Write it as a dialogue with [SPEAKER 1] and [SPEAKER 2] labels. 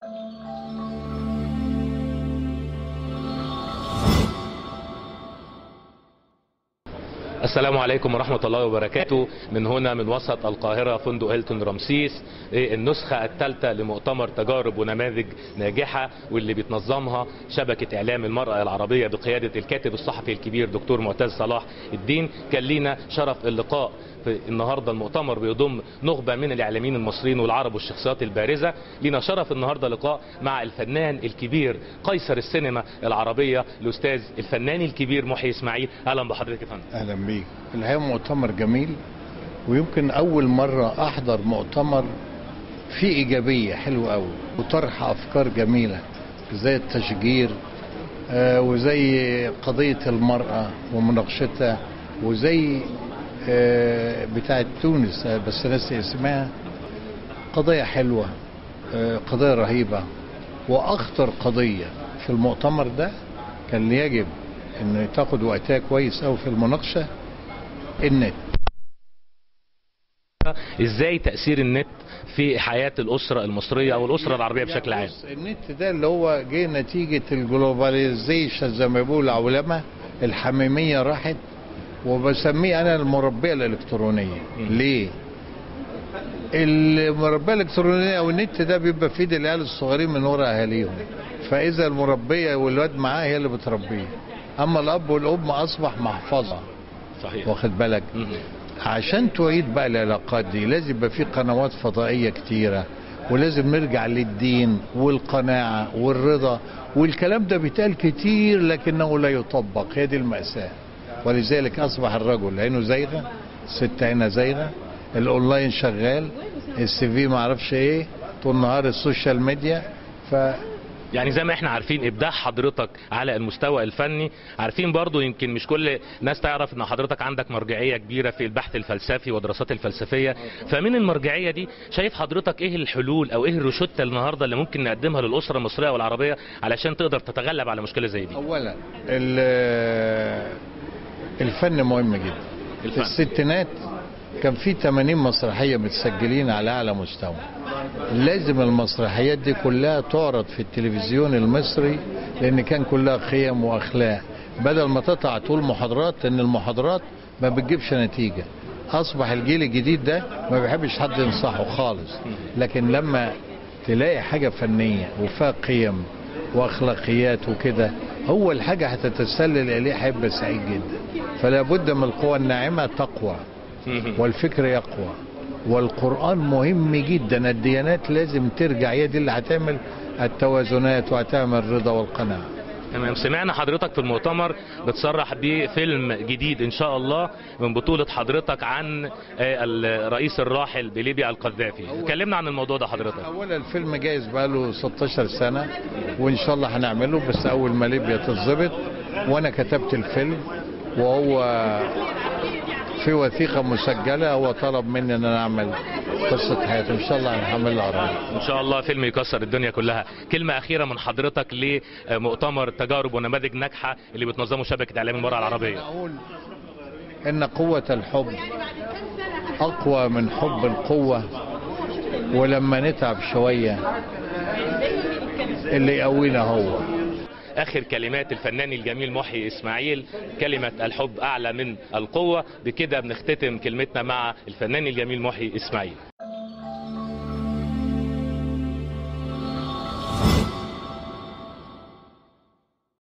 [SPEAKER 1] السلام عليكم ورحمة الله وبركاته من هنا من وسط القاهرة فندق هيلتون رمسيس النسخة الثالثة لمؤتمر تجارب ونماذج ناجحة واللي بتنظمها شبكة إعلام المرأة العربية بقيادة الكاتب الصحفي الكبير دكتور معتز صلاح الدين كان لينا شرف اللقاء في النهارده المؤتمر بيضم نخبه من الاعلاميين المصريين والعرب والشخصيات البارزه لينا شرف النهارده لقاء مع الفنان الكبير قيصر السينما العربيه الاستاذ الفنان الكبير محيي اسماعيل اهلا بحضرتك يا فندم
[SPEAKER 2] اهلا بيك الحقيقه مؤتمر جميل ويمكن اول مره احضر مؤتمر فيه ايجابيه حلوه قوي وطرح افكار جميله زي التشجير آه وزي قضيه المراه ومناقشتها وزي آه بتاعه تونس آه بس ناسي اسمها قضيه حلوه قضيه رهيبه واخطر قضيه في المؤتمر ده كان يجب ان تاخد وقتها كويس قوي في المناقشه النت
[SPEAKER 1] ازاي تاثير النت في حياه الاسره المصريه او الاسره العربيه بشكل عام
[SPEAKER 2] النت ده اللي هو جه نتيجه الجلوباليزيشن زي ما بيقول العلماء الحميميه راحت وبسميه انا المربيه الالكترونيه ليه المربيه الالكترونيه او النت ده بيبقى في ايد العيال الصغيرين من ورا اهاليهم فاذا المربيه والواد معاه هي اللي بتربيه اما الاب والام اصبح محفظه
[SPEAKER 1] صحيح
[SPEAKER 2] واخد بالك عشان تعيد بقى العلاقات دي لازم يبقى في قنوات فضائيه كتيره ولازم نرجع للدين والقناعه والرضا والكلام ده بيتقال كتير لكنه لا يطبق هي دي الماساه ولذلك اصبح الرجل عينه زايغه الست عينها زايغه الاونلاين شغال السي في ما اعرفش ايه طول النهار السوشيال ميديا ف
[SPEAKER 1] يعني زي ما احنا عارفين ابداع حضرتك على المستوى الفني عارفين برضو يمكن مش كل الناس تعرف ان حضرتك عندك مرجعيه كبيره في البحث الفلسفي والدراسات الفلسفيه فمن المرجعيه دي شايف حضرتك ايه الحلول او ايه الروشته النهارده اللي ممكن نقدمها للاسره المصريه والعربيه علشان تقدر تتغلب على مشكله زي دي
[SPEAKER 2] اولا الفن مهم جدا
[SPEAKER 1] الفن.
[SPEAKER 2] في الستينات كان في 80 مسرحيه متسجلين على اعلى مستوى لازم المسرحيات دي كلها تعرض في التلفزيون المصري لان كان كلها قيم واخلاق بدل ما تطلع تقول محاضرات لان المحاضرات ما بتجيبش نتيجه اصبح الجيل الجديد ده ما بيحبش حد ينصحه خالص لكن لما تلاقي حاجه فنيه وفيها قيم واخلاقيات وكده هو الحاجه هتتسلل اليه هيبقى سعيد جدا فلا بد من القوى الناعمه تقوى والفكر يقوى والقرآن مهم جدا الديانات لازم ترجع هي دي اللي هتعمل التوازنات وهتعمل الرضا والقناعة
[SPEAKER 1] تمام سمعنا حضرتك في المؤتمر بتصرح بفيلم جديد ان شاء الله من بطولة حضرتك عن الرئيس الراحل بليبيا القذافي كلمنا عن الموضوع ده حضرتك
[SPEAKER 2] اولا الفيلم جايز بقاله 16 سنة وان شاء الله هنعمله بس اول ما ليبيا تتظبط وانا كتبت الفيلم وهو في وثيقه مسجله هو طلب مني ان انا اعمل قصه حياته ان شاء الله هنعمل عربي
[SPEAKER 1] ان شاء الله فيلم يكسر الدنيا كلها كلمه اخيره من حضرتك لمؤتمر تجارب ونماذج ناجحه اللي بتنظمه شبكه اعلام المراه العربيه
[SPEAKER 2] اقول ان قوه الحب اقوى من حب القوه ولما نتعب شويه اللي يقوينا هو
[SPEAKER 1] اخر كلمات الفنان الجميل محيي اسماعيل كلمة الحب اعلى من القوة بكده بنختتم كلمتنا مع الفنان الجميل محيي اسماعيل